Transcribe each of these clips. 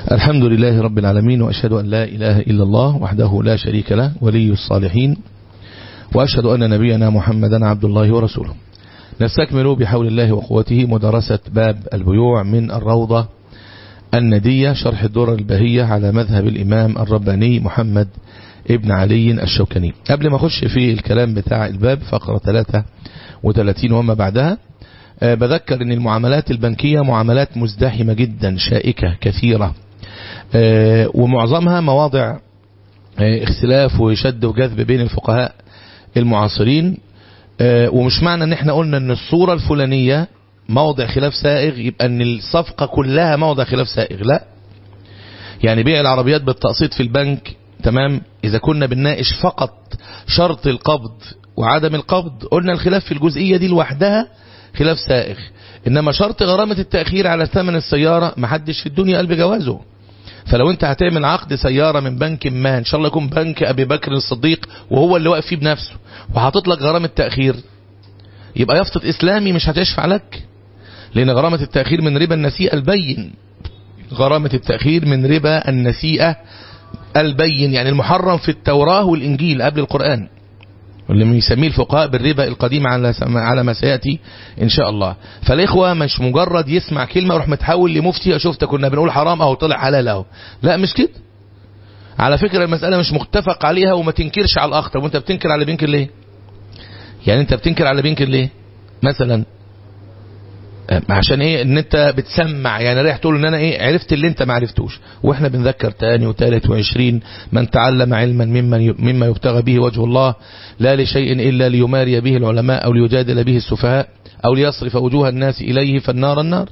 الحمد لله رب العالمين وأشهد أن لا إله إلا الله وحده لا شريك له ولي الصالحين وأشهد أن نبينا محمدا عبد الله ورسوله نستكمل بحول الله وقوته مدرسة باب البيوع من الروضة الندية شرح الدور البهية على مذهب الإمام الرباني محمد ابن علي الشوكاني قبل ما أخش في الكلام بتاع الباب فقرة 33 وما بعدها أه بذكر أن المعاملات البنكية معاملات مزدحمة جدا شائكة كثيرة أه ومعظمها مواضع أه اختلاف وشد وجذب بين الفقهاء المعاصرين ومش معنى ان احنا قلنا ان الصورة الفلانية موضع خلاف سائغ يبقى ان الصفقة كلها موضع خلاف سائغ لا يعني بيع العربيات بالتقسيط في البنك تمام اذا كنا بنناقش فقط شرط القبض وعدم القبض قلنا الخلاف في الجزئية دي لوحدها خلاف سائغ انما شرط غرامة التأخير على ثمن السيارة محدش في الدنيا قلب جوازه فلو انت هتعمل عقد سيارة من بنك ما ان شاء الله يكون بنك ابي بكر الصديق وهو اللي واقف فيه بنفسه وحاطط لك غرامة تأخير يبقى يافطة اسلامي مش هتشفع لك لان غرامة التأخير من ربا النسيئة البين غرامة التأخير من ربا النسيئة البين يعني المحرم في التوراة والانجيل قبل القرآن واللي يسميه الفقهاء بالربا القديم على على ما سياتي ان شاء الله فالاخوه مش مجرد يسمع كلمه ويروح متحول لمفتي شفت كنا بنقول حرام اهو طلع حلال اهو لا مش كده على فكره المساله مش متفق عليها وما تنكرش على الاخ طب وانت بتنكر على بينكر ليه يعني انت بتنكر على بينكر ليه مثلا عشان ايه ان انت بتسمع يعني رايح تقول ان انا ايه عرفت اللي انت ما عرفتوش واحنا بنذكر تاني وتالت وعشرين من تعلم علما مما مما يبتغى به وجه الله لا لشيء الا ليماري به العلماء او ليجادل به السفهاء او ليصرف وجوه الناس اليه فالنار النار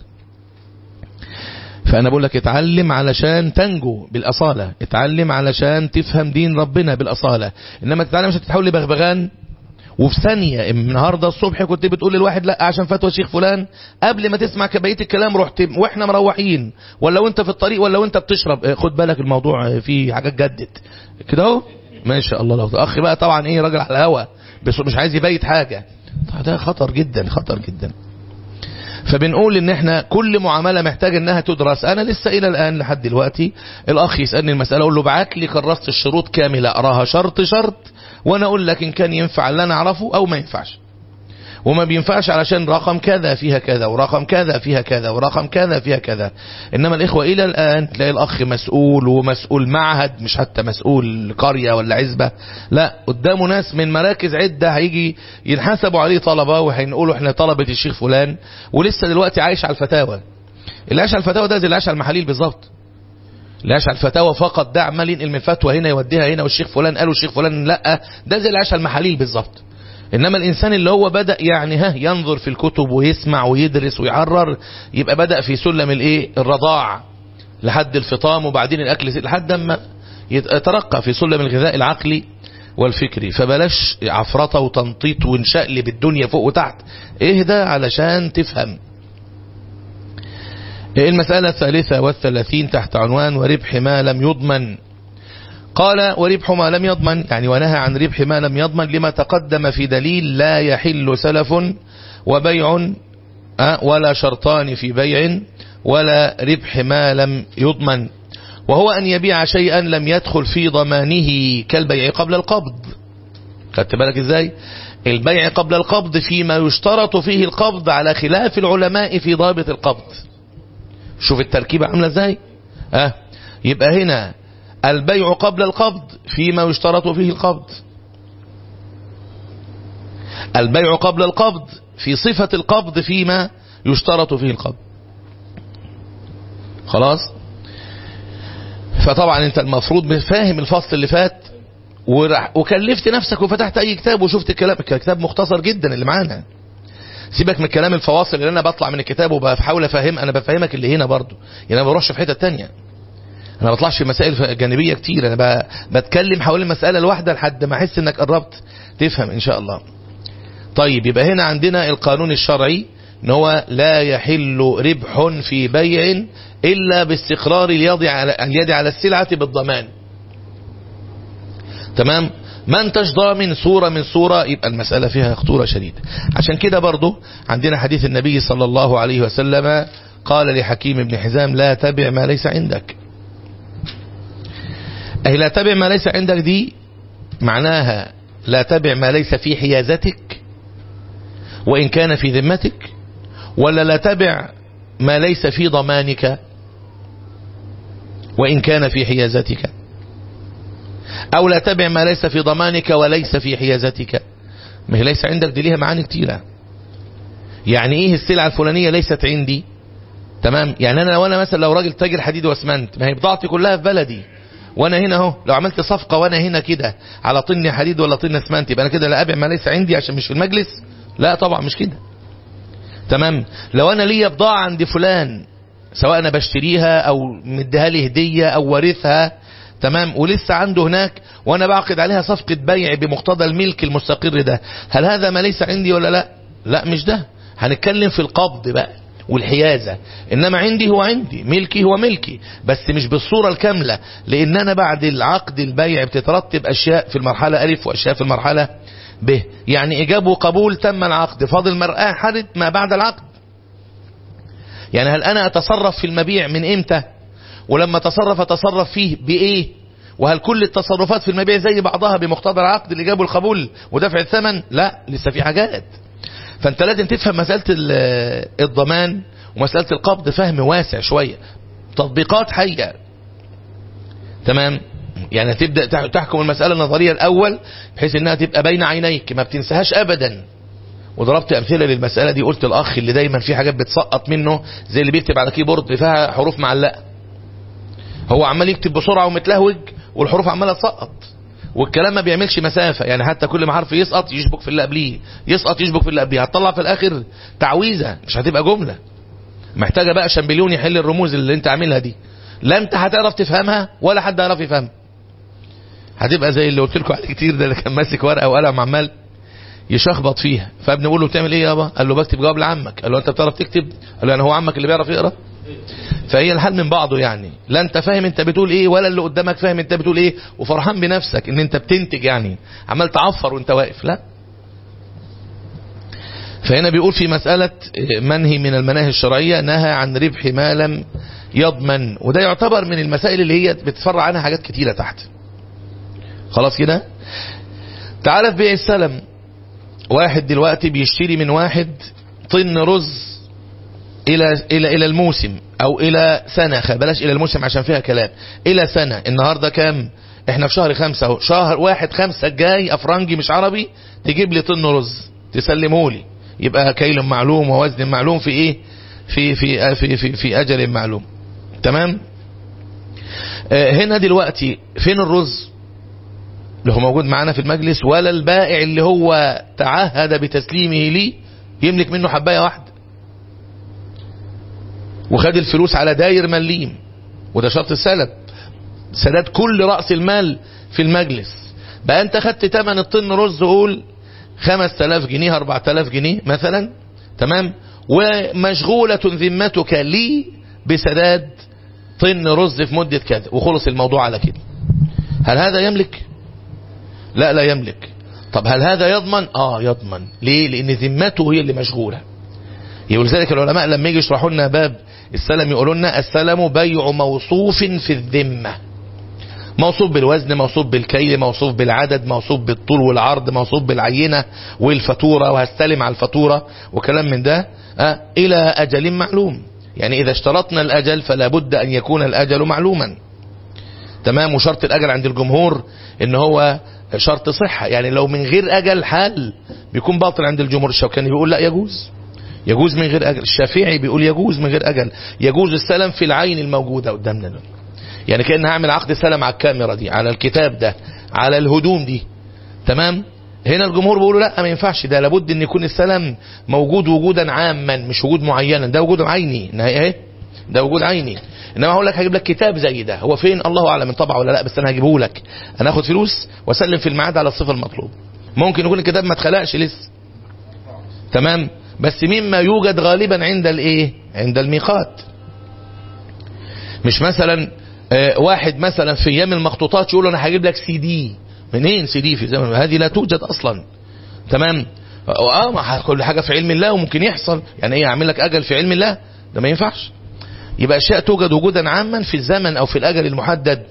فانا بقول لك اتعلم علشان تنجو بالاصاله اتعلم علشان تفهم دين ربنا بالاصاله انما تتعلم عشان تتحول لبغبغان وفي ثانية النهاردة الصبح كنت بتقول للواحد لا عشان فتوى الشيخ فلان قبل ما تسمع بقيه الكلام رحت واحنا مروحين ولا وانت في الطريق ولا وانت بتشرب خد بالك الموضوع فيه حاجات جدت كده اهو ما شاء الله لو اخ بقى طبعا ايه راجل على الهوا بس مش عايز يبيت حاجة ده خطر جدا خطر جدا فبنقول ان احنا كل معاملة محتاج انها تدرس انا لسه الى الان لحد دلوقتي الاخ يسألني المسألة اقول له بعت لي كرست الشروط كاملة اقراها شرط شرط وانا اقول لك ان كان ينفع اللي انا اعرفه او ما ينفعش وما بينفعش علشان رقم كذا فيها كذا ورقم كذا فيها كذا ورقم كذا فيها كذا انما الاخوة الى الان تلاقي الاخ مسؤول ومسؤول معهد مش حتى مسؤول قرية ولا عزبة لا قدامه ناس من مراكز عدة هيجي ينحسبوا عليه طلبة وهنقولوا احنا طلبة الشيخ فلان ولسه دلوقتي عايش على الفتاوى اللي عايش على الفتاوى ده زي اللي عايش على المحاليل بالظبط اللي عاش على الفتاوى فقط ده عمال ينقل من فتوى هنا يوديها هنا والشيخ فلان قال والشيخ فلان لا ده زي اللي عاش على المحاليل بالظبط انما الانسان اللي هو بدأ يعني ها ينظر في الكتب ويسمع ويدرس ويعرر يبقى بدأ في سلم الايه الرضاع لحد الفطام وبعدين الاكل لحد ما يترقى في سلم الغذاء العقلي والفكري فبلاش عفرطة وتنطيط ونشقلب الدنيا فوق وتحت اهدى علشان تفهم المسألة الثالثة والثلاثين تحت عنوان وربح ما لم يضمن قال وربح ما لم يضمن يعني ونهى عن ربح ما لم يضمن لما تقدم في دليل لا يحل سلف وبيع ولا شرطان في بيع ولا ربح ما لم يضمن وهو أن يبيع شيئا لم يدخل في ضمانه كالبيع قبل القبض خدت بالك ازاي البيع قبل القبض فيما يشترط فيه القبض على خلاف العلماء في ضابط القبض شوف التركيبة عاملة ازاي اه يبقى هنا البيع قبل القبض فيما يشترط فيه القبض البيع قبل القبض في صفة القبض فيما يشترط فيه القبض خلاص فطبعا انت المفروض فاهم الفصل اللي فات وكلفت نفسك وفتحت اي كتاب وشفت الكلام الكتاب مختصر جدا اللي معانا سيبك من كلام الفواصل اللي انا بطلع من الكتاب وبحاول افهم انا بفهمك اللي هنا برضو يعني انا ما بروحش في حته تانية انا ما بطلعش في مسائل جانبيه كتير انا بتكلم حوالين المساله الواحده لحد ما احس انك قربت تفهم ان شاء الله طيب يبقى هنا عندنا القانون الشرعي ان هو لا يحل ربح في بيع الا باستقرار اليد على اليد على السلعه بالضمان تمام ما انتش ضامن صورة من صورة يبقى المسألة فيها خطورة شديدة عشان كده برضو عندنا حديث النبي صلى الله عليه وسلم قال لحكيم بن حزام لا تبع ما ليس عندك أي لا تبع ما ليس عندك دي معناها لا تبع ما ليس في حيازتك وإن كان في ذمتك ولا لا تبع ما ليس في ضمانك وإن كان في حيازتك أو لا تبع ما ليس في ضمانك وليس في حيازتك ما هي ليس عندك دي ليها معاني كتيرة يعني ايه السلعة الفلانية ليست عندي تمام يعني انا لو انا مثلا لو راجل تاجر حديد واسمنت ما هي بضاعتي كلها في بلدي وانا هنا اهو لو عملت صفقة وانا هنا كده على طن حديد ولا طن اسمنت يبقى انا كده لا ابيع ما ليس عندي عشان مش في المجلس لا طبعا مش كده تمام لو انا ليا بضاعة عند فلان سواء انا بشتريها او مديها لي هدية او وارثها تمام ولسه عنده هناك وانا بعقد عليها صفقة بيع بمقتضى الملك المستقر ده هل هذا ما ليس عندي ولا لا لا مش ده هنتكلم في القبض بقى والحيازة انما عندي هو عندي ملكي هو ملكي بس مش بالصورة الكاملة لان انا بعد العقد البيع بتترتب اشياء في المرحلة الف واشياء في المرحلة ب يعني اجاب وقبول تم العقد فاضل مرآة حدث ما بعد العقد يعني هل انا اتصرف في المبيع من امتى ولما اتصرف اتصرف فيه بايه وهل كل التصرفات في المبيع زي بعضها بمقتضى العقد الاجاب والقبول ودفع الثمن لا لسه في حاجات فانت لازم تفهم مسألة الضمان ومسألة القبض فهم واسع شوية تطبيقات حية تمام يعني تبدأ تحكم المسألة النظرية الأول بحيث انها تبقى بين عينيك ما بتنساهاش أبدا وضربت أمثلة للمسألة دي قلت الأخ اللي دايما في حاجات بتسقط منه زي اللي بيكتب على كيبورد فيها حروف معلقة هو عمال يكتب بسرعة ومتلهوج والحروف عمالة تسقط والكلام ما بيعملش مسافة يعني حتى كل ما حرف يسقط يشبك في اللي قبليه يسقط يشبك في اللي قبليه هتطلع في الآخر تعويذة مش هتبقى جملة محتاجة بقى شامبليون يحل الرموز اللي انت عاملها دي لا انت هتعرف تفهمها ولا حد هيعرف يفهمها هتبقى زي اللي قلت لكم عليه كتير ده اللي كان ماسك ورقة وقلم عمال يشخبط فيها فابن بيقول له بتعمل ايه يابا قال له بكتب جواب لعمك قال له انت بتعرف تكتب قال له يعني هو عمك اللي بيعرف يقرا فهي الحال من بعضه يعني لا انت فاهم انت بتقول ايه ولا اللي قدامك فاهم انت بتقول ايه وفرحان بنفسك ان انت بتنتج يعني عمال تعفر وانت واقف لا فهنا بيقول في مسألة منهي من المناهي الشرعية نهى عن ربح ما لم يضمن وده يعتبر من المسائل اللي هي بتفرع عنها حاجات كتيرة تحت خلاص كده تعال في بيع السلم واحد دلوقتي بيشتري من واحد طن رز الى الى الى الموسم او الى سنة بلاش الى الموسم عشان فيها كلام الى سنة النهاردة كام احنا في شهر خمسة اهو شهر واحد خمسة الجاي افرنجي مش عربي تجيب لي طن رز تسلمه لي يبقى كيل معلوم ووزن معلوم في ايه في في في في, في اجل معلوم تمام آه هنا دلوقتي فين الرز اللي هو موجود معانا في المجلس ولا البائع اللي هو تعهد بتسليمه لي يملك منه حباية واحدة وخد الفلوس على داير مليم وده شرط السلب سداد كل رأس المال في المجلس بقى انت خدت تمن الطن رز قول 5000 جنيه 4000 جنيه مثلا تمام ومشغولة ذمتك لي بسداد طن رز في مدة كذا وخلص الموضوع على كده هل هذا يملك لا لا يملك طب هل هذا يضمن اه يضمن ليه لان ذمته هي اللي مشغولة ولذلك العلماء لما يجي يشرحوا لنا باب السلم يقولوا لنا السلم بيع موصوف في الذمة موصوف بالوزن موصوف بالكيل موصوف بالعدد موصوف بالطول والعرض موصوف بالعينة والفاتورة وهستلم على الفاتورة وكلام من ده آه إلى أجل معلوم يعني إذا اشترطنا الأجل فلا بد أن يكون الأجل معلوما تمام وشرط الأجل عند الجمهور إن هو شرط صحة يعني لو من غير أجل حال بيكون باطل عند الجمهور الشوكاني بيقول لا يجوز يجوز من غير أجل الشافعي بيقول يجوز من غير أجل يجوز السلم في العين الموجودة قدامنا ده. يعني كأن هعمل عقد سلم على الكاميرا دي على الكتاب ده على الهدوم دي تمام هنا الجمهور بيقولوا لا ما ينفعش ده لابد ان يكون السلم موجود وجودا عاما مش وجود معينا ده وجود عيني اهي ده وجود عيني انما هقول لك هجيب لك كتاب زي ده هو فين الله اعلم طبعه ولا لا بس انا هجيبه لك انا اخد فلوس واسلم في الميعاد على الصفه المطلوب ممكن يكون الكتاب ما اتخلقش لسه تمام بس مما يوجد غالبا عند الايه عند الميقات مش مثلا آه واحد مثلا في ايام المخطوطات يقول انا هجيب لك سي دي منين سي دي في زمن هذه لا توجد اصلا تمام اه ما كل حاجه في علم الله وممكن يحصل يعني ايه اعمل لك اجل في علم الله ده ما ينفعش يبقى اشياء توجد وجودا عاما في الزمن او في الاجل المحدد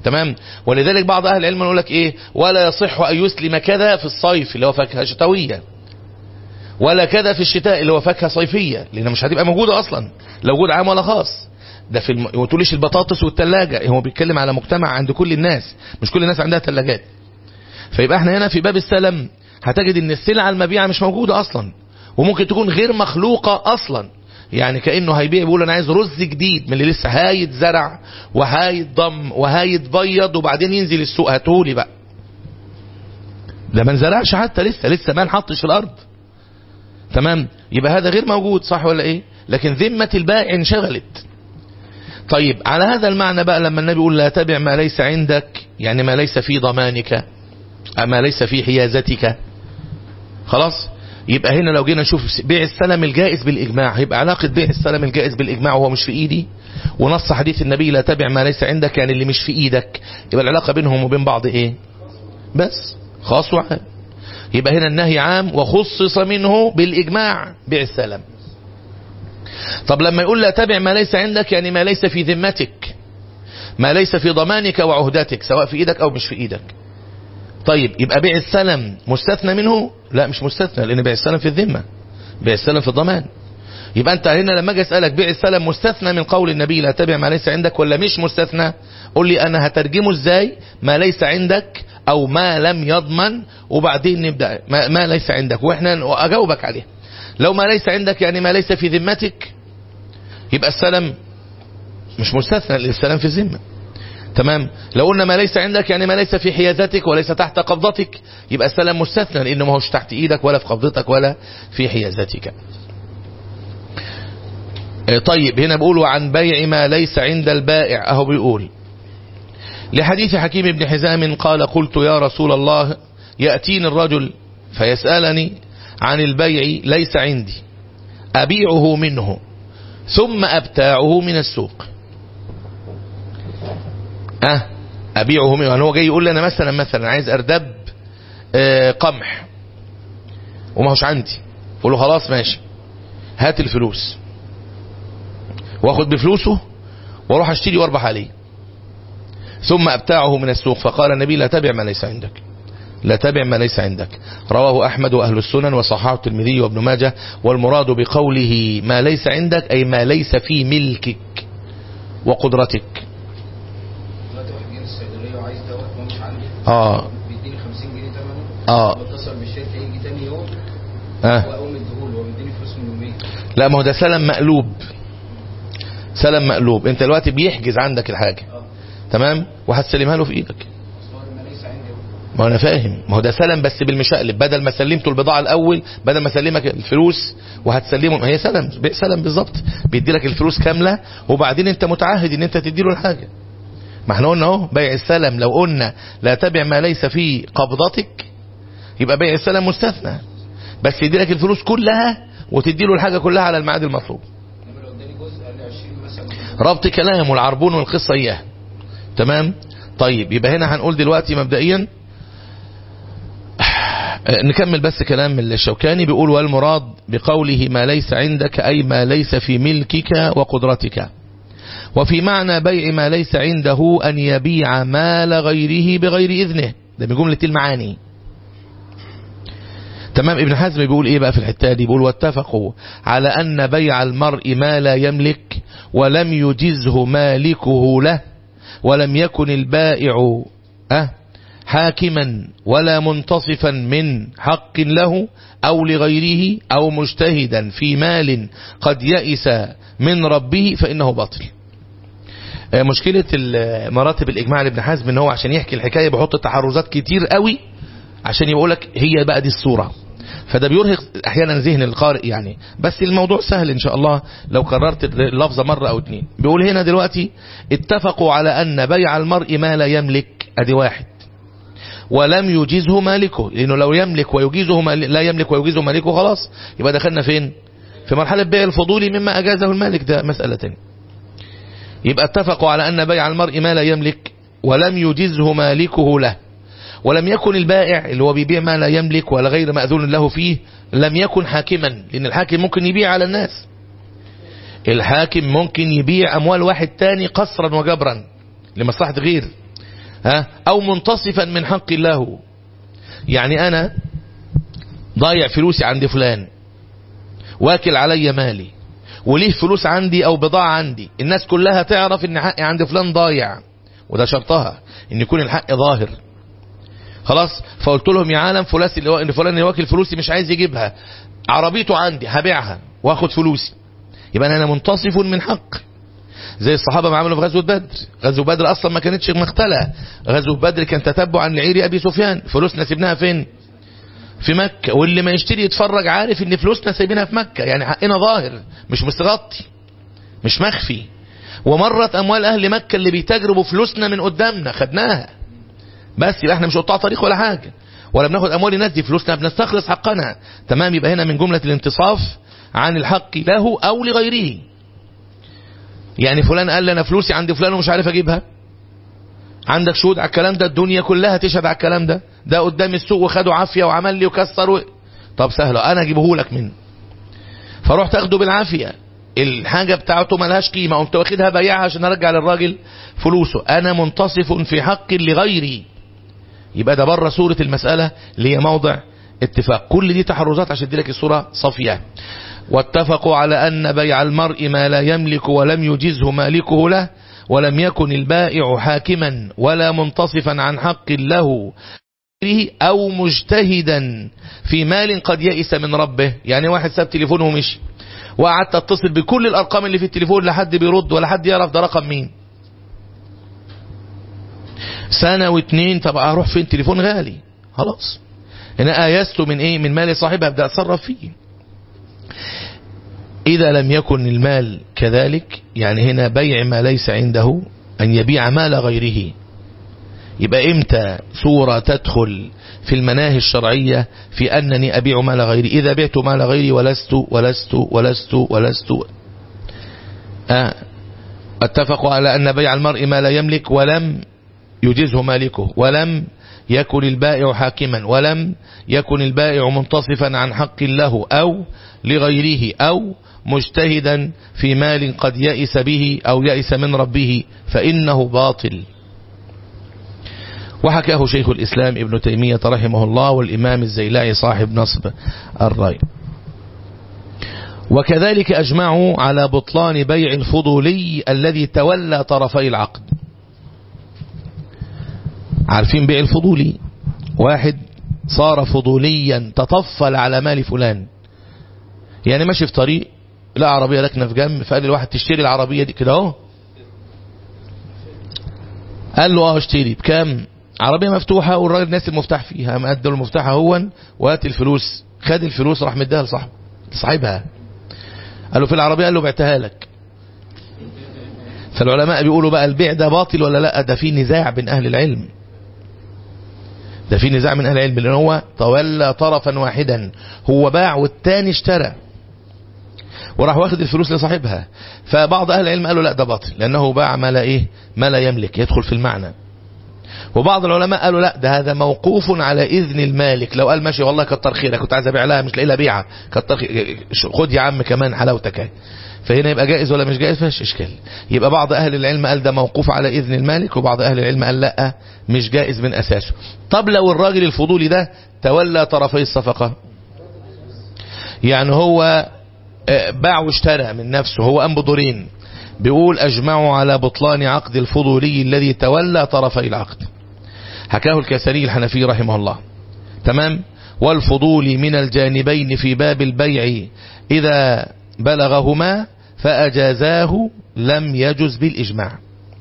تمام ولذلك بعض اهل العلم يقول لك ايه ولا يصح ان يسلم كذا في الصيف اللي هو فاكهه شتويه ولا كذا في الشتاء اللي هو فاكهه صيفيه لان مش هتبقى موجوده اصلا لا وجود عام ولا خاص ده في الم... وتقوليش البطاطس والثلاجه هو بيتكلم على مجتمع عند كل الناس مش كل الناس عندها ثلاجات فيبقى احنا هنا في باب السلم هتجد ان السلعه المبيعه مش موجوده اصلا وممكن تكون غير مخلوقه اصلا يعني كانه هيبيع بيقول انا عايز رز جديد من اللي لسه هايتزرع وهايتضم وهايتبيض وبعدين ينزل السوق هاتهولي بقى ده ما انزرعش حتى لسه لسه ما نحطش في الارض تمام يبقى هذا غير موجود صح ولا ايه لكن ذمه البائع انشغلت طيب على هذا المعنى بقى لما النبي يقول لا تبع ما ليس عندك يعني ما ليس في ضمانك ما ليس في حيازتك خلاص يبقى هنا لو جينا نشوف بيع السلم الجائز بالإجماع هيبقى علاقة بيع السلم الجائز بالإجماع وهو مش في إيدي ونص حديث النبي لا تبع ما ليس عندك يعني اللي مش في إيدك يبقى العلاقة بينهم وبين بعض إيه بس خاص وعام يبقى هنا النهي عام وخصص منه بالإجماع بيع السلم طب لما يقول لا تبع ما ليس عندك يعني ما ليس في ذمتك ما ليس في ضمانك وعهدتك سواء في إيدك أو مش في إيدك طيب يبقى بيع السلم مستثنى منه لا مش مستثنى لان بيع السلم في الذمه بيع السلم في الضمان يبقى انت هنا لما اجي اسالك بيع السلم مستثنى من قول النبي لا تبع ما ليس عندك ولا مش مستثنى قول لي انا هترجمه ازاي ما ليس عندك او ما لم يضمن وبعدين نبدا ما, ما ليس عندك واحنا اجاوبك عليه لو ما ليس عندك يعني ما ليس في ذمتك يبقى السلم مش مستثنى لان السلم في الذمه تمام لو قلنا ما ليس عندك يعني ما ليس في حيازتك وليس تحت قبضتك يبقى السلام مستثنى لانه ما هوش تحت ايدك ولا في قبضتك ولا في حيازتك طيب هنا بيقولوا عن بيع ما ليس عند البائع اهو بيقول لحديث حكيم بن حزام قال قلت يا رسول الله يأتيني الرجل فيسألني عن البيع ليس عندي أبيعه منه ثم أبتاعه من السوق أه أبيعه منه يعني هو جاي يقول لي أنا مثلا مثلا عايز أردب آه قمح وما هوش عندي أقول له خلاص ماشي هات الفلوس واخد بفلوسه واروح اشتري واربح عليه ثم ابتاعه من السوق فقال النبي لا تبع ما ليس عندك لا تبع ما ليس عندك رواه أحمد وأهل السنن وصححه الترمذي وابن ماجه والمراد بقوله ما ليس عندك أي ما ليس في ملكك وقدرتك دلوقتي واحد جه الصيدليه وعايز دواء هو مش عندي اه بيديني 50 جنيه ثمنه اه بتصل بالشركه يجي تاني يوم اه واقوم اديهوله هو بيديني فلوس من يومين لا ما هو ده سلم مقلوب سلم مقلوب انت دلوقتي بيحجز عندك الحاجة اه تمام وهتسلمها له في ايدك بس هو ما ليس عندي هو. ما انا فاهم ما هو ده سلم بس بالمشقلب بدل ما سلمته البضاعه الاول بدل ما اسلمك الفلوس وهتسلمه ما هي سلم بيع سلم بالظبط بيدي لك الفلوس كامله وبعدين انت متعهد ان انت تدي له الحاجه ما احنا قلنا اهو بيع السلم لو قلنا لا تبع ما ليس في قبضتك يبقى بيع السلم مستثنى بس يدي لك الفلوس كلها وتدي له الحاجه كلها على الميعاد المطلوب انما لو اداني جزء قال لي 20 مثلا ربط كلام والعربون والقصة إياه تمام طيب يبقى هنا هنقول دلوقتي مبدئيا آه، نكمل بس كلام الشوكاني بيقول والمراد بقوله ما ليس عندك أي ما ليس في ملكك وقدرتك وفي معنى بيع ما ليس عنده أن يبيع مال غيره بغير إذنه ده بجملة المعاني تمام ابن حزم بيقول ايه بقى في الحته دي بيقول واتفقوا على ان بيع المرء ما لا يملك ولم يجزه مالكه له ولم يكن البائع أه حاكما ولا منتصفا من حق له أو لغيره أو مجتهدا في مال قد يئس من ربه فإنه باطل آه، مشكلة ال- مراتب الإجماع لابن حزم ان هو عشان يحكي الحكاية بيحط تحرزات كتير قوي عشان يقول لك هي بقى دي الصورة فده بيرهق احيانا ذهن القارئ يعني بس الموضوع سهل ان شاء الله لو كررت اللفظة مرة او اتنين بيقول هنا دلوقتي اتفقوا على ان بيع المرء ما لا يملك ادي واحد ولم يجيزه مالكه لانه لو يملك ويجيزه مال... لا يملك ويجيزه مالكه خلاص يبقى دخلنا فين في مرحلة بيع الفضولي مما اجازه المالك ده مسألة تانية يبقى اتفقوا على ان بيع المرء ما لا يملك ولم يجيزه مالكه له ولم يكن البائع اللي هو بيبيع ما لا يملك ولا غير مأذون له فيه لم يكن حاكما لأن الحاكم ممكن يبيع على الناس الحاكم ممكن يبيع أموال واحد تاني قصرا وجبرا لمصلحة غير ها او منتصفا من حق الله يعني انا ضايع فلوسي عند فلان واكل علي مالي وليه فلوس عندي او بضاعة عندي الناس كلها تعرف ان حقي عند فلان ضايع وده شرطها ان يكون الحق ظاهر خلاص فقلت لهم يا عالم فلان اللي ان فلان اللي واكل فلوسي مش عايز يجيبها عربيته عندي هبيعها واخد فلوسي يبقى انا منتصف من حق زي الصحابة ما عملوا في غزوة بدر غزوة بدر اصلا ما كانتش مختلة غزوة بدر كان تتبع لعير ابي سفيان فلوسنا سيبناها فين في مكة واللي ما يشتري يتفرج عارف ان فلوسنا سايبينها في مكة يعني حقنا ظاهر مش مستغطي مش مخفي ومرت اموال اهل مكة اللي بيتاجروا بفلوسنا من قدامنا خدناها بس يبقى احنا مش قطاع طريق ولا حاجة ولا بناخد اموال الناس دي فلوسنا بنستخلص حقنا تمام يبقى هنا من جملة الانتصاف عن الحق له او لغيره يعني فلان قال لي انا فلوسي عند فلان ومش عارف اجيبها عندك شهود على الكلام ده الدنيا كلها تشهد على الكلام ده ده قدام السوق وخده عافية وعمل لي وكسر و... طب سهلة انا اجيبه لك منه فروح تاخده بالعافية الحاجة بتاعته ملهاش قيمة قمت واخدها بايعها عشان ارجع للراجل فلوسه انا منتصف في حق لغيري يبقى ده بره صورة المسألة اللي هي موضع اتفاق كل دي تحرزات عشان اديلك الصورة صافية واتفقوا على أن بيع المرء ما لا يملك ولم يجزه مالكه له ولم يكن البائع حاكما ولا منتصفا عن حق له أو مجتهدا في مال قد يئس من ربه يعني واحد ساب تليفونه ومشي وقعدت اتصل بكل الأرقام اللي في التليفون لحد بيرد ولا حد يعرف ده رقم مين سنة واتنين طب اروح فين تليفون غالي خلاص هنا آيست من ايه من مال صاحبها ابدأ اتصرف فيه إذا لم يكن المال كذلك يعني هنا بيع ما ليس عنده أن يبيع مال غيره يبقى إمتى صورة تدخل في المناهي الشرعية في أنني أبيع مال غيري إذا بعت مال غيري ولست ولست ولست ولست آه اتفقوا على أن بيع المرء ما لا يملك ولم يجزه مالكه ولم يكن البائع حاكما ولم يكن البائع منتصفا عن حق له أو لغيره أو مجتهدا في مال قد يئس به أو يئس من ربه فإنه باطل وحكاه شيخ الإسلام ابن تيمية رحمه الله والإمام الزيلاعي صاحب نصب الرأي وكذلك أجمعوا على بطلان بيع الفضولي الذي تولى طرفي العقد عارفين بيع الفضولي واحد صار فضوليا تطفل على مال فلان يعني ماشي في طريق لا عربية لكنة في جنب فقال الواحد تشتري العربية دي كده اهو قال له اه اشتري بكام عربية مفتوحة والراجل ناس المفتاح فيها قام ادى له المفتاح هو وهات الفلوس خد الفلوس راح مديها لصاحبه لصاحبها قال له في العربية قال له بعتها لك فالعلماء بيقولوا بقى البيع ده باطل ولا لا ده في نزاع بين اهل العلم ده في نزاع من اهل العلم لان هو تولى طرفا واحدا هو باع والتاني اشترى وراح واخد الفلوس لصاحبها فبعض اهل العلم قالوا لا ده باطل لانه باع ما لا ايه ما لا يملك يدخل في المعنى وبعض العلماء قالوا لا ده هذا موقوف على اذن المالك لو قال ماشي والله كتر خيرك كنت عايز ابيع لها مش لاقي لها بيعه كتر خير خد يا عم كمان حلاوتك فهنا يبقى جائز ولا مش جائز فيش اشكال يبقى بعض اهل العلم قال ده موقوف على اذن المالك وبعض اهل العلم قال لا مش جائز من اساسه طب لو الراجل الفضولي ده تولى طرفي الصفقه يعني هو باع واشترى من نفسه هو قام بدورين بيقول اجمعوا على بطلان عقد الفضولي الذي تولى طرفي العقد حكاه الكسري الحنفي رحمه الله تمام والفضول من الجانبين في باب البيع إذا بلغهما فأجازاه لم يجز بالإجماع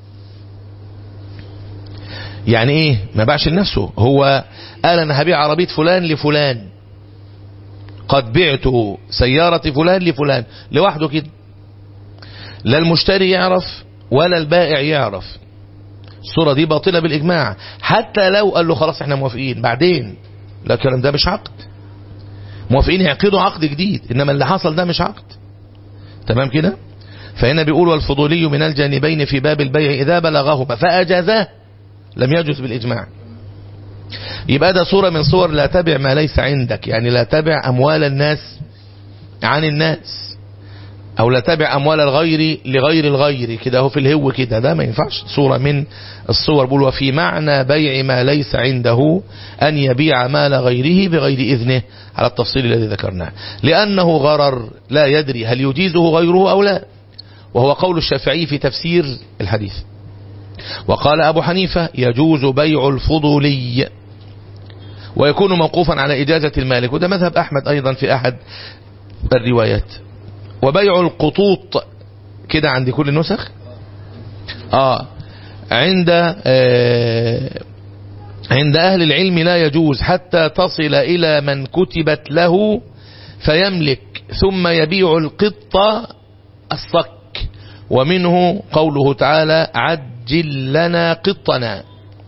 يعني ايه ما باعش لنفسه هو قال انا هبيع عربية فلان لفلان قد بعت سيارة فلان لفلان لوحده كده لا المشتري يعرف ولا البائع يعرف الصورة دي باطلة بالإجماع حتى لو قال له خلاص احنا موافقين بعدين لا الكلام ده مش عقد موافقين يعقدوا عقد جديد إنما اللي حصل ده مش عقد تمام كده فهنا بيقول والفضولي من الجانبين في باب البيع إذا بلغهما فأجازاه لم يجوز بالإجماع يبقى ده صورة من صور لا تبع ما ليس عندك يعني لا تبع أموال الناس عن الناس او لا تبع اموال الغير لغير الغير كده هو في الهو كده ده ما ينفعش صورة من الصور بقول وفي معنى بيع ما ليس عنده ان يبيع مال غيره بغير اذنه على التفصيل الذي ذكرناه لانه غرر لا يدري هل يجيزه غيره او لا وهو قول الشافعي في تفسير الحديث وقال ابو حنيفة يجوز بيع الفضولي ويكون موقوفا على إجازة المالك وده مذهب أحمد أيضا في أحد الروايات وبيع القطوط كده عند كل النسخ آه عند آه عند أهل العلم لا يجوز حتى تصل إلى من كتبت له فيملك ثم يبيع القطة الصك ومنه قوله تعالى عجل لنا قطنا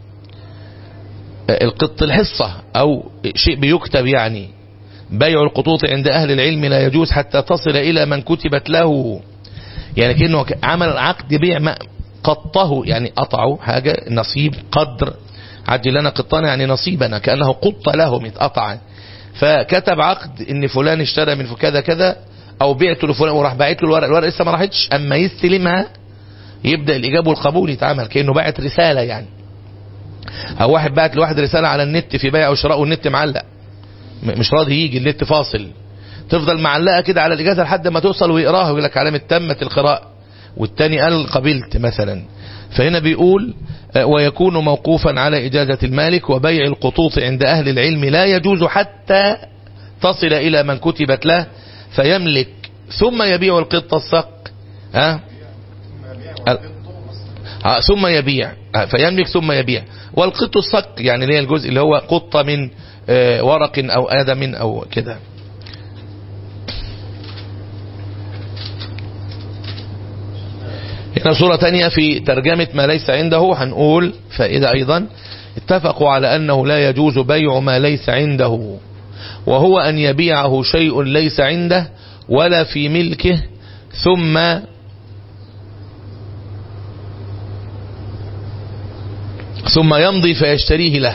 القط الحصة أو شيء بيكتب يعني بيع القطوط عند أهل العلم لا يجوز حتى تصل إلى من كتبت له يعني كأنه عمل عقد بيع ما قطه يعني قطعه حاجة نصيب قدر عجل لنا قطنا يعني نصيبنا كأنه قط له متقطع فكتب عقد ان فلان اشترى من كذا كذا او بعته لفلان وراح باعت له الورق الورق لسه ما راحتش اما يستلمها يبدأ الاجابه والقبول يتعمل كأنه باعت رسالة يعني او واحد بعت لواحد رسالة على النت في بيع وشراء والنت معلق مش راضي يجي النت فاصل تفضل معلقة كده على الإجازة لحد ما توصل ويقراها ويقول لك علامة تمت القراءة والتاني قال قبلت مثلا فهنا بيقول ويكون موقوفا على إجازة المالك وبيع القطوط عند أهل العلم لا يجوز حتى تصل إلى من كتبت له فيملك ثم يبيع القط الصق ها أه؟ ثم يبيع فيملك ثم يبيع والقط الصق يعني اللي هي الجزء اللي هو قطة من ورق أو آدم أو كده هنا صورة تانية في ترجمة ما ليس عنده هنقول فائدة أيضا اتفقوا على أنه لا يجوز بيع ما ليس عنده وهو أن يبيعه شيء ليس عنده ولا في ملكه ثم ثم يمضي فيشتريه له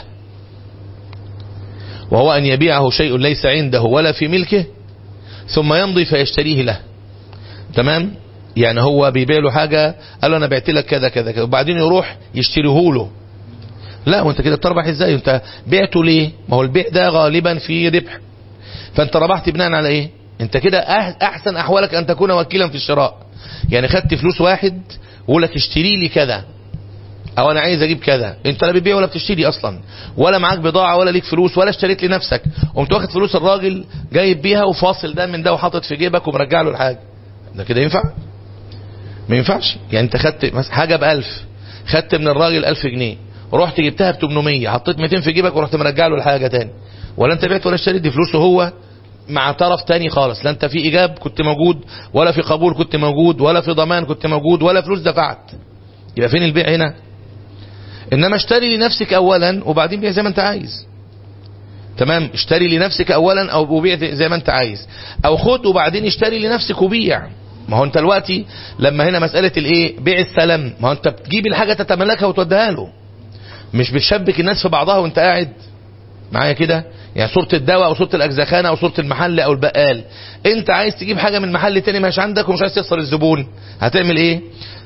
وهو أن يبيعه شيء ليس عنده ولا في ملكه ثم يمضي فيشتريه له تمام يعني هو بيبيع له حاجة قال له أنا بعت لك كذا كذا كذا وبعدين يروح يشتريه له لا وانت كده بتربح ازاي انت بعته ليه ما هو البيع ده غالبا فيه ربح فانت ربحت بناء على ايه انت كده احسن احوالك ان تكون وكيلا في الشراء يعني خدت فلوس واحد ويقول لك اشتري لي كذا او انا عايز اجيب كذا انت لا بتبيع ولا بتشتري اصلا ولا معاك بضاعة ولا ليك فلوس ولا اشتريت لنفسك قمت واخد فلوس الراجل جايب بيها وفاصل ده من ده وحاطط في جيبك ومرجع له الحاجة ده كده ينفع ما ينفعش يعني انت خدت حاجة بألف خدت من الراجل ألف جنيه رحت جبتها ب 800 حطيت 200 في جيبك ورحت مرجع له الحاجة تاني ولا انت بعت ولا اشتريت دي فلوسه هو مع طرف تاني خالص لا انت في ايجاب كنت موجود ولا في قبول كنت موجود ولا في ضمان كنت موجود ولا فلوس دفعت يبقى فين البيع هنا انما اشتري لنفسك اولا وبعدين بيع زي ما انت عايز تمام اشتري لنفسك اولا او وبيع زي ما انت عايز او خد وبعدين اشتري لنفسك وبيع ما هو انت دلوقتي لما هنا مسألة الايه بيع السلام ما هو انت بتجيب الحاجة تتملكها وتوديها له مش بتشبك الناس في بعضها وانت قاعد معايا كده يعني صورة الدواء او صورة الاجزخانة او صورة المحل او البقال انت عايز تجيب حاجة من محل تاني مش عندك ومش عايز تخسر الزبون هتعمل ايه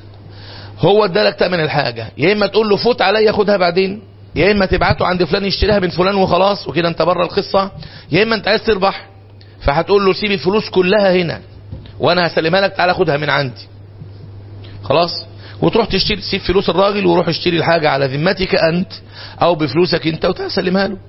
هو ادالك تأمن الحاجة يا اما تقول له فوت عليا خدها بعدين يا اما تبعته عند فلان يشتريها من فلان وخلاص وكده انت بره القصة يا اما انت عايز تربح فهتقول له سيب الفلوس كلها هنا وانا هسلمها لك تعالى خدها من عندي خلاص وتروح تشتري تسيب فلوس الراجل وروح اشتري الحاجة على ذمتك انت او بفلوسك انت وتسلمها له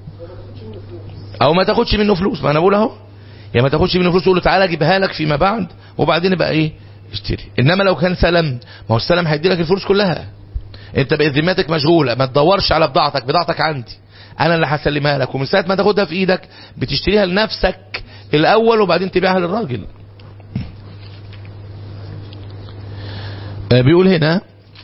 او ما تاخدش منه فلوس ما انا بقول اهو يا ما تاخدش منه فلوس تقول له تعالى اجيبها لك فيما بعد وبعدين بقى ايه اشتري انما لو كان سلم ما هو السلم هيدي لك الفلوس كلها انت بقت ذمتك مشغوله ما تدورش على بضاعتك بضاعتك عندي انا اللي هسلمها لك ومن ساعه ما تاخدها في ايدك بتشتريها لنفسك الاول وبعدين تبيعها للراجل بيقول هنا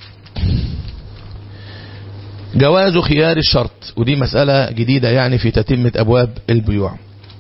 جواز خيار الشرط ودي مسألة جديدة يعني في تتمة أبواب البيوع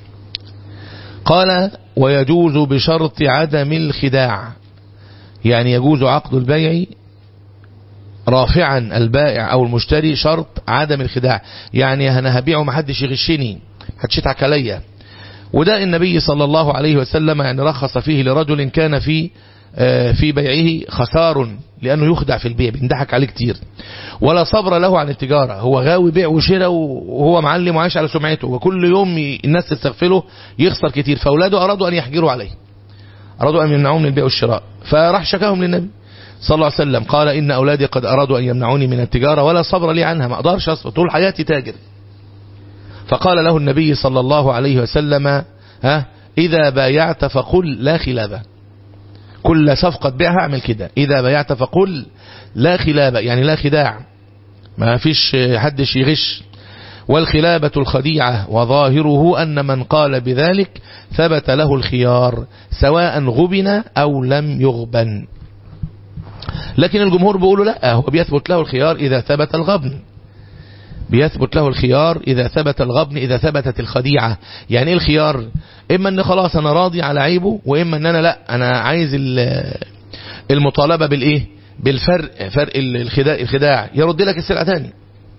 قال ويجوز بشرط عدم الخداع يعني يجوز عقد البيع رافعا البائع أو المشتري شرط عدم الخداع يعني أنا هبيعه محدش يغشني محدش يضحك عليا وده النبي صلى الله عليه وسلم يعني رخص فيه لرجل كان في في بيعه خسار لأنه يخدع في البيع بيندحك عليه كتير ولا صبر له عن التجارة هو غاوي بيع وشراء وهو معلم وعايش على سمعته وكل يوم الناس تستغفله يخسر كتير فأولاده أرادوا أن يحجروا عليه أرادوا أن يمنعوه من البيع والشراء فراح شكاهم للنبي صلى الله عليه وسلم قال إن أولادي قد أرادوا أن يمنعوني من التجارة ولا صبر لي عنها ما أقدرش أصبر طول حياتي تاجر فقال له النبي صلى الله عليه وسلم ها إذا بايعت فقل لا خلابة كل صفقة بيعها اعمل كده إذا بايعت فقل لا خلابة يعني لا خداع ما فيش حدش يغش والخلابة الخديعة وظاهره أن من قال بذلك ثبت له الخيار سواء غبن أو لم يغبن لكن الجمهور بيقولوا لا هو بيثبت له الخيار إذا ثبت الغبن بيثبت له الخيار إذا ثبت الغبن إذا ثبتت الخديعة يعني إيه الخيار إما أن خلاص أنا راضي على عيبه وإما أن أنا لا أنا عايز المطالبة بالإيه بالفرق فرق الخداع, الخداع يرد لك السلعة تاني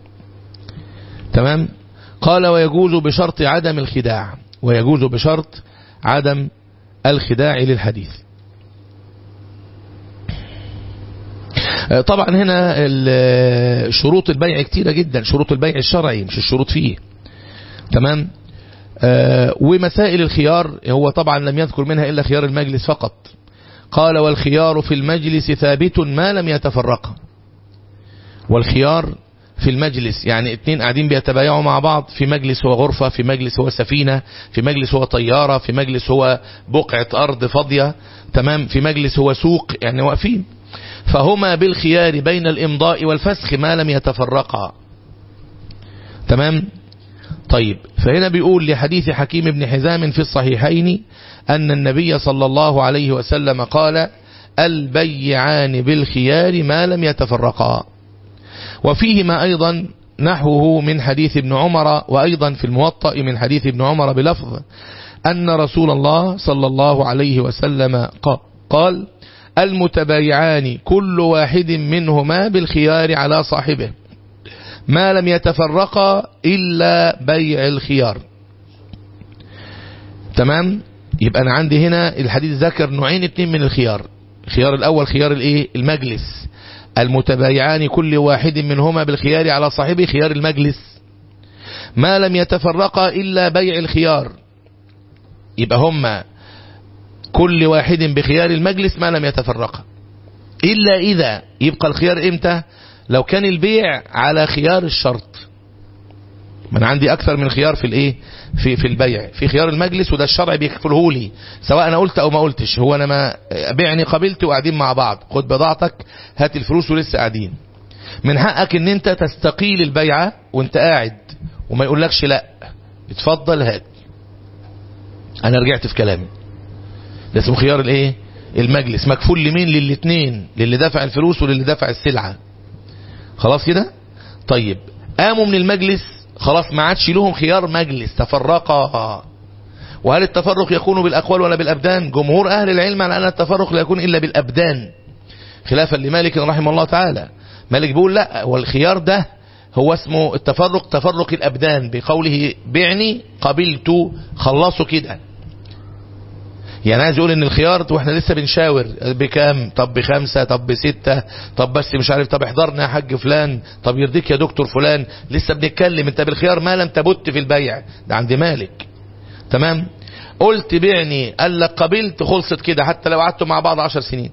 تمام قال ويجوز بشرط عدم الخداع ويجوز بشرط عدم الخداع للحديث طبعا هنا شروط البيع كتيرة جدا شروط البيع الشرعي مش الشروط فيه تمام ومسائل الخيار هو طبعا لم يذكر منها إلا خيار المجلس فقط قال والخيار في المجلس ثابت ما لم يتفرق والخيار في المجلس يعني اتنين قاعدين بيتبايعوا مع بعض في مجلس هو غرفة في مجلس هو سفينة في مجلس هو طيارة في مجلس هو بقعة أرض فاضية تمام في مجلس هو سوق يعني واقفين فهما بالخيار بين الإمضاء والفسخ ما لم يتفرقا تمام طيب فهنا بيقول لحديث حكيم بن حزام في الصحيحين أن النبي صلى الله عليه وسلم قال البيعان بالخيار ما لم يتفرقا وفيهما أيضا نحوه من حديث ابن عمر وأيضا في الموطأ من حديث ابن عمر بلفظ أن رسول الله صلى الله عليه وسلم قال المتبايعان كل واحد منهما بالخيار على صاحبه ما لم يتفرقا إلا بيع الخيار تمام يبقى أنا عندي هنا الحديث ذكر نوعين اتنين من الخيار الخيار الأول خيار الايه المجلس المتبايعان كل واحد منهما بالخيار على صاحبه خيار المجلس ما لم يتفرقا إلا بيع الخيار يبقى هما كل واحد بخيار المجلس ما لم يتفرقا إلا إذا يبقى الخيار إمتى لو كان البيع على خيار الشرط من عندي أكثر من خيار في الإيه في في البيع في خيار المجلس وده الشرع بيكفله لي سواء أنا قلت أو ما قلتش هو أنا ما بيعني قبلت وقاعدين مع بعض خد بضاعتك هات الفلوس ولسه قاعدين من حقك ان انت تستقيل البيعة وانت قاعد وما يقولكش لا اتفضل هات انا رجعت في كلامي ده اسمه خيار الايه المجلس مكفول لمين للاثنين للي دفع الفلوس وللي دفع السلعة خلاص كده طيب قاموا من المجلس خلاص ما عادش لهم خيار مجلس تفرقا وهل التفرق يكون بالأقوال ولا بالأبدان جمهور أهل العلم على أن التفرق لا يكون إلا بالأبدان خلافا لمالك رحمه الله تعالى مالك بيقول لا والخيار ده هو اسمه التفرق تفرق الأبدان بقوله بعني قبلت خلصوا كده يعني عايز يقول ان الخيار واحنا لسه بنشاور بكام طب بخمسة طب بستة طب بس مش عارف طب احضرنا يا حاج فلان طب يرضيك يا دكتور فلان لسه بنتكلم انت بالخيار ما لم تبت في البيع ده عند مالك تمام قلت بعني قال لك قبلت خلصت كده حتى لو قعدتوا مع بعض عشر سنين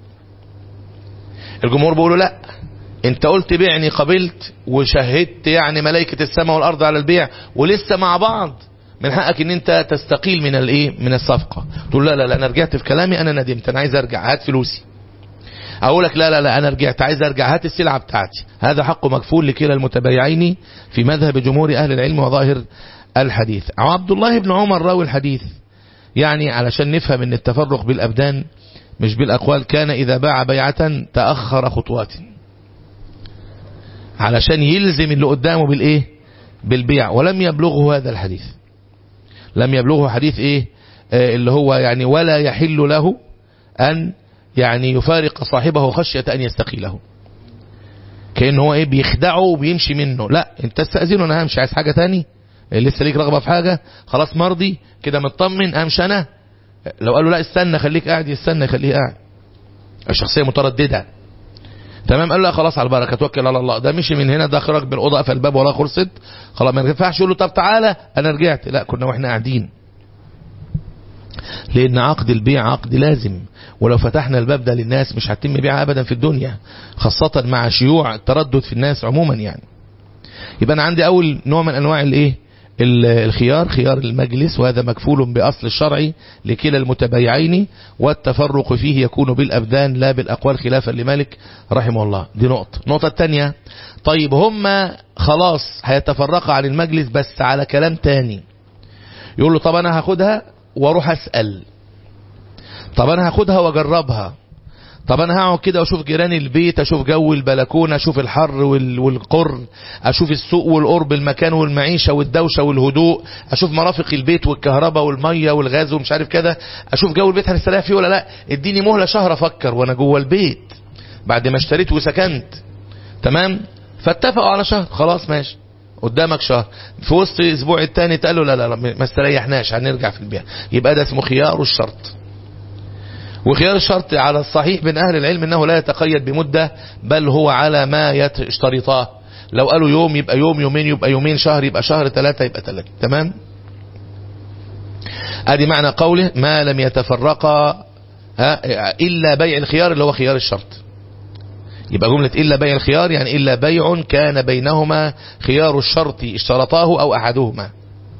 الجمهور بيقولوا لا انت قلت بعني قبلت وشهدت يعني ملائكة السماء والارض على البيع ولسه مع بعض من حقك ان انت تستقيل من الايه من الصفقة تقول لا لا لا انا رجعت في كلامي انا ندمت انا عايز ارجع هات فلوسي اقول لك لا لا لا انا رجعت عايز ارجع هات السلعة بتاعتي هذا حق مكفول لكلا المتبايعين في مذهب جمهور اهل العلم وظاهر الحديث عبد الله بن عمر راوي الحديث يعني علشان نفهم ان التفرق بالابدان مش بالاقوال كان اذا باع بيعة تأخر خطوات علشان يلزم اللي قدامه بالايه بالبيع ولم يبلغه هذا الحديث لم يبلغه حديث ايه آه اللي هو يعني ولا يحل له ان يعني يفارق صاحبه خشية ان يستقيله كأنه هو ايه بيخدعه وبيمشي منه لا انت استأذنه انا همشي عايز حاجة تاني لسه ليك رغبة في حاجة خلاص مرضي كده مطمن امشي انا لو قالوا لا استنى خليك قاعد يستنى يخليه قاعد الشخصية مترددة تمام قال له لا خلاص على البركه توكل على الله ده مشي من هنا ده خرج من الاوضه قفل الباب ولا خلصت خلاص ما ينفعش يقول له طب تعالى انا رجعت لا كنا واحنا قاعدين لان عقد البيع عقد لازم ولو فتحنا الباب ده للناس مش هتتم بيعها ابدا في الدنيا خاصه مع شيوع التردد في الناس عموما يعني يبقى انا عندي اول نوع من انواع الايه الخيار خيار المجلس وهذا مكفول بأصل الشرع لكلا المتبايعين والتفرق فيه يكون بالأبدان لا بالأقوال خلافا لمالك رحمه الله دي نقطة النقطة الثانية طيب هم خلاص هيتفرقوا عن المجلس بس على كلام تاني يقول له طب أنا هاخدها واروح أسأل طب أنا هاخدها واجربها طب انا هقعد كده واشوف جيران البيت اشوف جو البلكونه اشوف الحر والقر اشوف السوق والقرب المكان والمعيشه والدوشه والهدوء اشوف مرافق البيت والكهرباء والميه والغاز ومش عارف كده اشوف جو البيت هنستريح فيه ولا لا اديني مهله شهر افكر وانا جوه البيت بعد ما اشتريت وسكنت تمام فاتفقوا على شهر خلاص ماشي قدامك شهر في وسط اسبوع التاني اتقالوا لا لا لا ما استريحناش هنرجع في البيع يبقى ده اسمه خيار الشرط وخيار الشرط على الصحيح من أهل العلم أنه لا يتقيد بمدة بل هو على ما يشترطاه لو قالوا يوم يبقى يوم يومين يبقى يومين شهر يبقى شهر ثلاثة يبقى ثلاثة تمام ادي معنى قوله ما لم يتفرقا إلا بيع الخيار اللي هو خيار الشرط يبقى جملة إلا بيع الخيار يعني إلا بيع كان بينهما خيار الشرط اشترطاه أو أحدهما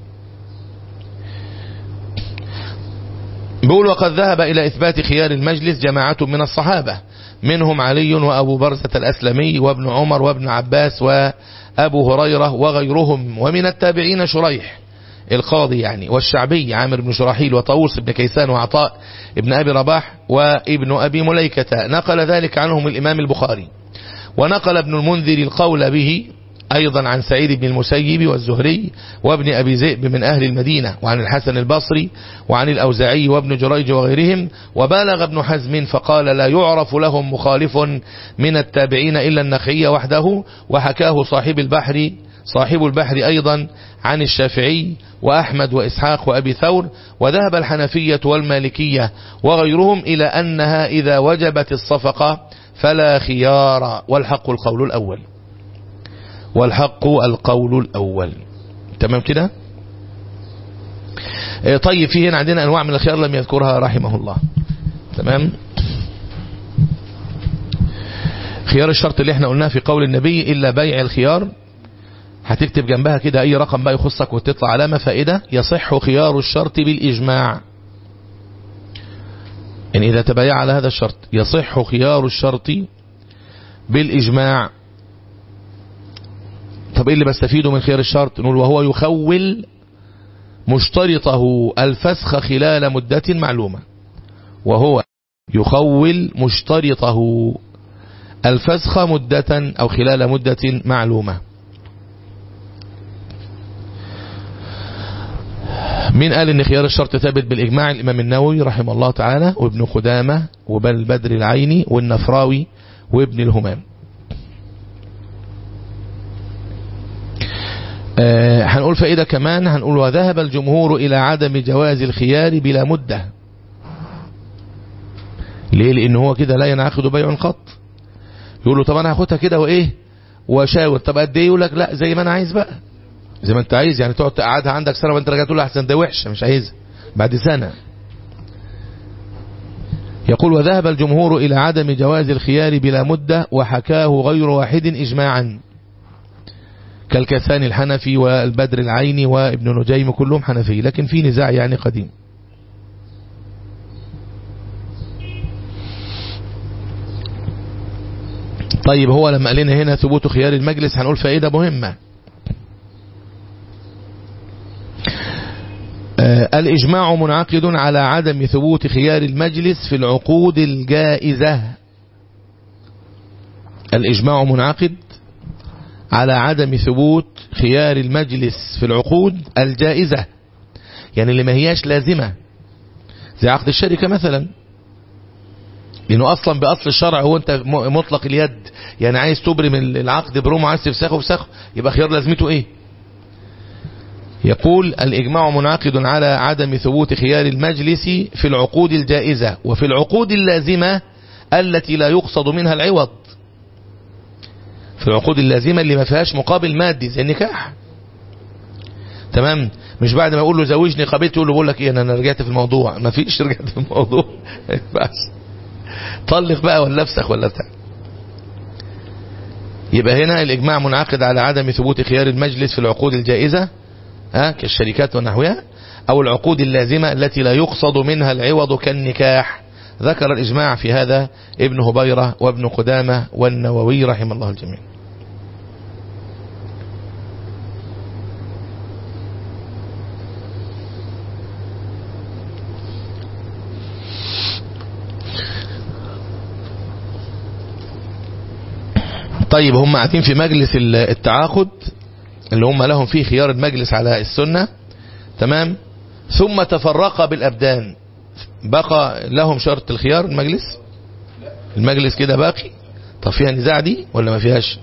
بيقول وقد ذهب إلى إثبات خيار المجلس جماعة من الصحابة منهم علي وأبو برزة الأسلمي وابن عمر وابن عباس وأبو هريرة وغيرهم ومن التابعين شريح القاضي يعني والشعبي عامر بن شراحيل وطاووس بن كيسان وعطاء ابن أبي رباح وابن أبي مليكة نقل ذلك عنهم الإمام البخاري ونقل ابن المنذر القول به أيضا عن سعيد بن المسيب والزهري وابن أبي ذئب من أهل المدينة وعن الحسن البصري وعن الأوزاعي وابن جريج وغيرهم وبالغ ابن حزم فقال لا يعرف لهم مخالف من التابعين إلا النخعي وحده وحكاه صاحب البحر صاحب البحر أيضا عن الشافعي وأحمد وإسحاق وأبي ثور وذهب الحنفية والمالكية وغيرهم إلى أنها إذا وجبت الصفقة فلا خيار والحق القول الأول والحق القول الأول تمام كده طيب في هنا عندنا أنواع من الخيار لم يذكرها رحمه الله تمام خيار الشرط اللي احنا قلناه في قول النبي إلا بيع الخيار هتكتب جنبها كده أي رقم بقى يخصك وتطلع علامة فائدة يصح خيار الشرط بالإجماع إن إذا تبايع على هذا الشرط يصح خيار الشرط بالإجماع طب ايه اللي بستفيده من خيار الشرط نقول وهو يخول مشترطه الفسخ خلال مدة معلومة وهو يخول مشترطه الفسخ مدة أو خلال مدة معلومة من قال ان خيار الشرط ثابت بالإجماع الإمام النووي رحمه الله تعالى وابن خدامة وبن البدر العيني والنفراوي وابن الهمام آه هنقول فائدة كمان هنقول وذهب الجمهور إلى عدم جواز الخيار بلا مدة ليه لأن هو كده لا ينعقد بيع قط يقول له طب أنا هاخدها كده وإيه وشاور طب قد إيه يقول لك لا زي ما أنا عايز بقى زي ما أنت عايز يعني تقعد تقعدها عندك سنة وأنت رجعت تقول له أحسن ده وحشة مش عايزها بعد سنة يقول وذهب الجمهور إلى عدم جواز الخيار بلا مدة وحكاه غير واحد إجماعا كالكسان الحنفي والبدر العيني وابن نجيم كلهم حنفي لكن في نزاع يعني قديم طيب هو لما قال لنا هنا ثبوت خيار المجلس هنقول فائدة مهمة آه الإجماع منعقد على عدم ثبوت خيار المجلس في العقود الجائزة الإجماع منعقد على عدم ثبوت خيار المجلس في العقود الجائزة يعني اللي ما هياش لازمة زي عقد الشركة مثلا لأنه أصلا بأصل الشرع هو أنت مطلق اليد يعني عايز تبرم العقد بروم عايز تفسخه فسخه يبقى خيار لازمته إيه يقول الإجماع منعقد على عدم ثبوت خيار المجلس في العقود الجائزة وفي العقود اللازمة التي لا يقصد منها العوض في العقود اللازمة اللي ما فيهاش مقابل مادي زي النكاح تمام مش بعد ما اقول له زوجني قابلت يقول له بقول لك ايه انا رجعت في الموضوع ما فيش رجعت في الموضوع بس طلق بقى ولا افسخ ولا بتاع يبقى هنا الإجماع منعقد على عدم ثبوت خيار المجلس في العقود الجائزة ها كالشركات ونحوها أو العقود اللازمة التي لا يقصد منها العوض كالنكاح ذكر الإجماع في هذا ابن هبيرة وابن قدامة والنووي رحم الله الجميع طيب هم قاعدين في مجلس التعاقد اللي هم لهم فيه خيار المجلس على السنة تمام ثم تفرق بالأبدان بقى لهم شرط الخيار المجلس المجلس كده باقي طب فيها نزاع دي ولا ما فيهاش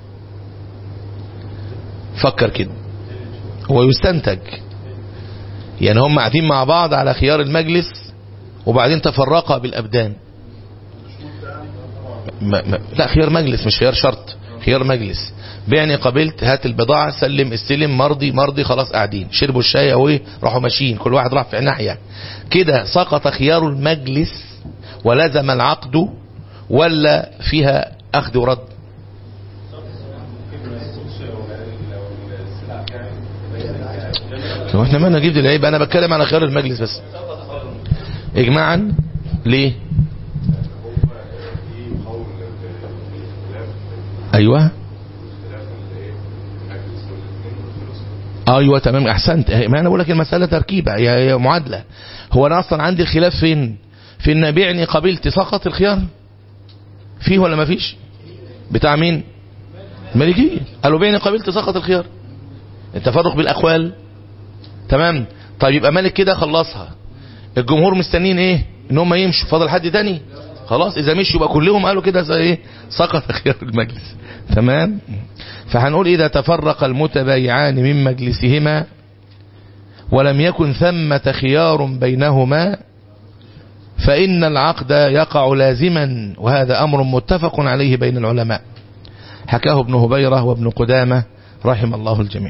فكر كده هو يستنتج يعني هم قاعدين مع بعض على خيار المجلس وبعدين تفرقا بالأبدان ما ما لا خيار مجلس مش خيار شرط خيار مجلس بيعني قبلت هات البضاعة سلم استلم مرضي مرضي خلاص قاعدين شربوا الشاي اهو راحوا ماشيين كل واحد راح في ناحية كده سقط خيار المجلس ولزم العقد ولا فيها اخذ ورد طب احنا ما نجيب دي العيب انا بتكلم على خيار المجلس بس اجماعا ليه ايوه ايوه تمام احسنت ما انا بقول لك المساله تركيبه هي معادله هو انا اصلا عندي الخلاف فين في ان بيعني قبلت سقط الخيار فيه ولا ما فيش بتاع مين المالكيه قالوا بيعني قبلت سقط الخيار التفرق بالاقوال تمام طيب يبقى مالك كده خلصها الجمهور مستنين ايه ان هم يمشوا فاضل حد تاني خلاص اذا مشوا يبقى كلهم قالوا كده زي ايه سقط خيار المجلس تمام فهنقول اذا تفرق المتبايعان من مجلسهما ولم يكن ثمة خيار بينهما فإن العقد يقع لازما وهذا أمر متفق عليه بين العلماء حكاه ابن هبيرة وابن قدامة رحم الله الجميع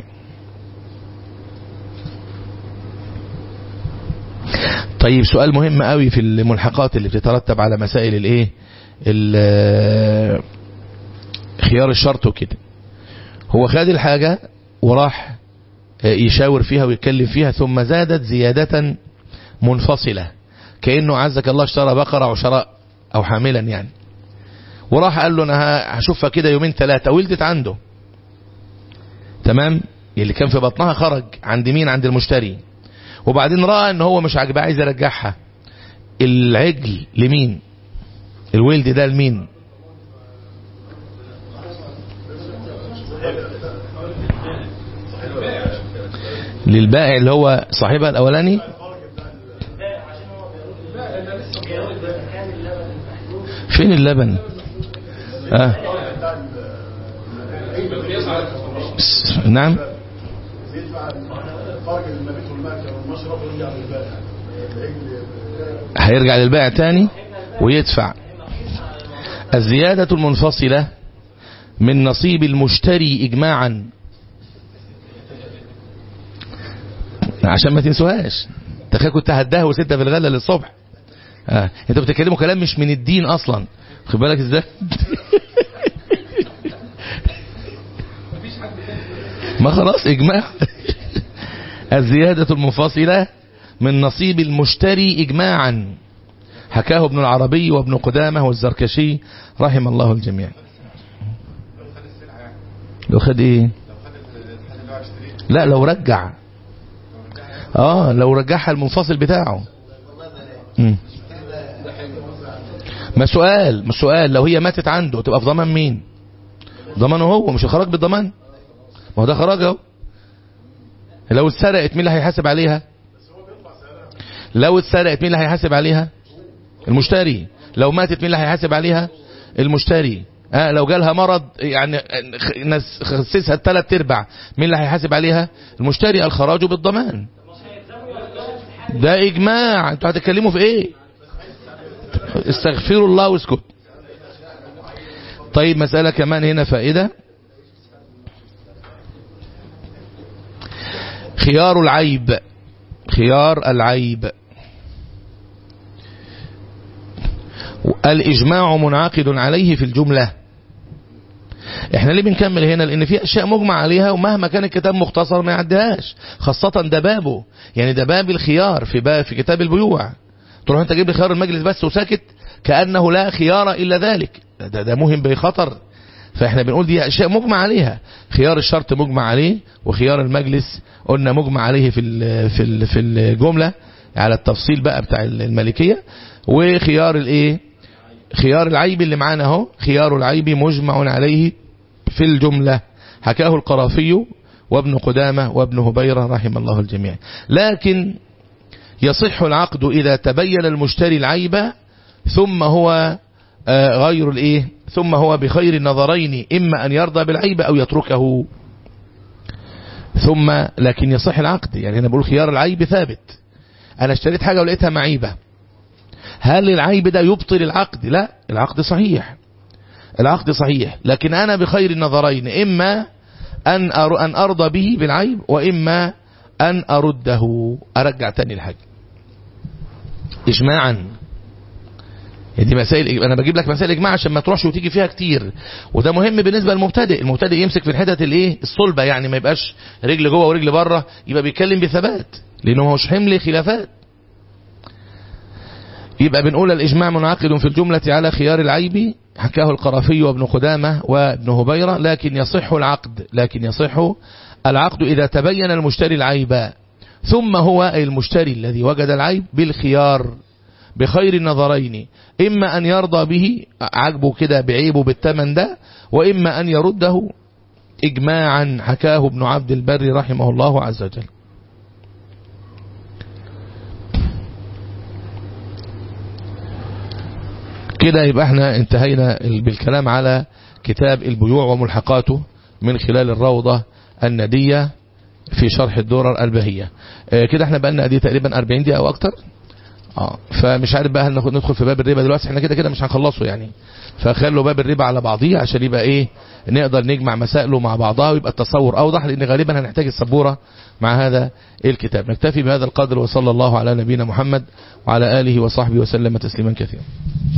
طيب سؤال مهم قوي في الملحقات اللي بتترتب على مسائل الايه خيار الشرط وكده هو خد الحاجة وراح يشاور فيها ويتكلم فيها ثم زادت زيادة منفصلة كأنه عزك الله اشترى بقرة أو شراء أو حاملا يعني وراح قال له أنا هشوفها كده يومين ثلاثة ولدت عنده تمام اللي كان في بطنها خرج عند مين عند المشتري وبعدين رأى ان هو مش عاجباه عايز يرجعها العجل لمين الولد ده لمين للبائع اللي هو صاحبها الاولاني فين اللبن اه نعم هيرجع للبائع تاني ويدفع الزيادة المنفصلة من نصيب المشتري إجماعا عشان ما تنسوهاش تخيل كنت هداها وستة في الغلة للصبح آه. انتوا بتتكلموا كلام مش من الدين اصلا خد بالك ازاي ما خلاص اجماع الزيادة المنفصلة من نصيب المشتري إجماعا حكاه ابن العربي وابن قدامة والزركشي رحم الله الجميع لو خد ايه لا لو رجع اه لو رجعها المنفصل بتاعه مم. ما سؤال ما سؤال لو هي ماتت عنده تبقى في ضمان مين ضمانه هو مش الخراج بالضمان ما هو ده خراج اهو لو اتسرقت مين اللي هيحاسب عليها لو اتسرقت مين اللي هيحاسب عليها المشتري لو ماتت مين اللي هيحاسب عليها المشتري آه لو جالها مرض يعني نس- خسسها الثلاث ارباع مين اللي هيحاسب عليها المشتري الخراج بالضمان ده اجماع انتوا هتتكلموا في ايه استغفروا الله واسكت طيب مسألة كمان هنا فائدة خيار العيب خيار العيب الإجماع منعقد عليه في الجملة احنا ليه بنكمل هنا لان في اشياء مجمع عليها ومهما كان الكتاب مختصر ما يعديهاش خاصة ده بابه يعني ده باب الخيار في باب في كتاب البيوع تروح انت جيب لي خيار المجلس بس وساكت كأنه لا خيار الا ذلك ده, ده مهم بخطر فاحنا بنقول دي اشياء مجمع عليها خيار الشرط مجمع عليه وخيار المجلس قلنا مجمع عليه في ال في ال في الجملة على التفصيل بقى بتاع المالكية وخيار الايه خيار العيب اللي معانا اهو خيار العيب مجمع عليه في الجملة حكاه القرافي وابن قدامة وابن هبيرة رحم الله الجميع لكن يصح العقد إذا تبين المشتري العيب ثم هو آه، غير الايه ثم هو بخير النظرين إما أن يرضى بالعيب أو يتركه ثم لكن يصح العقد يعني أنا بقول خيار العيب ثابت أنا اشتريت حاجة ولقيتها معيبة هل العيب ده يبطل العقد لا العقد صحيح العقد صحيح لكن أنا بخير النظرين إما أن, أر... أن أرضى به بالعيب وإما أن أرده أرجع تاني الحاجة إجماعا دي مسائل انا بجيب لك مسائل اجماع عشان ما تروحش وتيجي فيها كتير وده مهم بالنسبه للمبتدئ المبتدئ يمسك في الحتت الايه الصلبه يعني ما يبقاش رجل جوه ورجل بره يبقى بيتكلم بثبات لانه مش حمل خلافات يبقى بنقول الإجماع منعقد في الجملة على خيار العيب حكاه القرافي وابن قدامة وابن هبيرة لكن يصح العقد لكن يصح العقد إذا تبين المشتري العيب ثم هو أي المشتري الذي وجد العيب بالخيار بخير النظرين إما أن يرضى به عجبه كده بعيبه بالثمن ده وإما أن يرده إجماعا حكاه ابن عبد البر رحمه الله عز وجل كده يبقى احنا انتهينا بالكلام على كتاب البيوع وملحقاته من خلال الروضة الندية في شرح الدورة البهية اه كده احنا بقالنا دي تقريبا 40 دقيقة او اكتر اه فمش عارف بقى هل ناخد ندخل في باب الربا دلوقتي احنا كده كده مش هنخلصه يعني فخلوا باب الربا على بعضيه عشان يبقى ايه نقدر نجمع مسائله مع بعضها ويبقى التصور اوضح لان غالبا هنحتاج السبورة مع هذا الكتاب نكتفي بهذا القدر وصلى الله على نبينا محمد وعلى آله وصحبه وسلم تسليما كثيرا